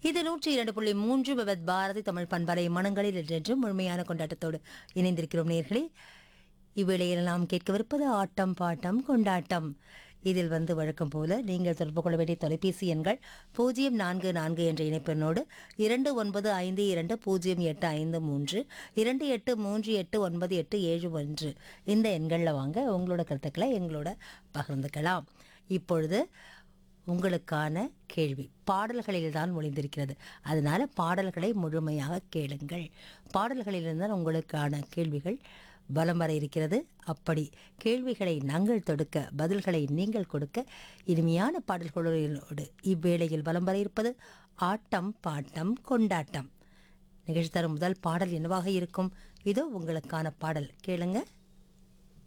இது நூற்றி இரண்டு புள்ளி மூன்று விவத் பாரதி தமிழ் பண்பலை மனங்களில் என்று முழுமையான கொண்டாட்டத்தோடு இணைந்திருக்கிறோம் நேர்களே இவ்வேளையில் நாம் கேட்கவிருப்பது ஆட்டம் பாட்டம் கொண்டாட்டம் இதில் வந்து வழக்கம் போல நீங்கள் தொடர்பு கொள்ள வேண்டிய தொலைபேசி எண்கள் பூஜ்ஜியம் நான்கு நான்கு என்ற இணைப்பெண்ணோடு இரண்டு ஒன்பது ஐந்து இரண்டு பூஜ்ஜியம் எட்டு ஐந்து மூன்று இரண்டு எட்டு மூன்று எட்டு ஒன்பது எட்டு ஏழு ஒன்று இந்த எண்களில் வாங்க உங்களோட கருத்துக்களை எங்களோட பகிர்ந்துக்கலாம் இப்பொழுது உங்களுக்கான கேள்வி பாடல்களில் தான் ஒளிந்திருக்கிறது அதனால பாடல்களை முழுமையாக கேளுங்கள் பாடல்களிலிருந்து தான் உங்களுக்கான கேள்விகள் பலம் வர இருக்கிறது அப்படி கேள்விகளை நாங்கள் தொடுக்க பதில்களை நீங்கள் கொடுக்க இனிமையான பாடல்களோடு இவ்வேளையில் பலம் வர இருப்பது ஆட்டம் பாட்டம் கொண்டாட்டம் நிகழ்ச்சி தரும் முதல் பாடல் என்னவாக இருக்கும் இதோ உங்களுக்கான பாடல் கேளுங்க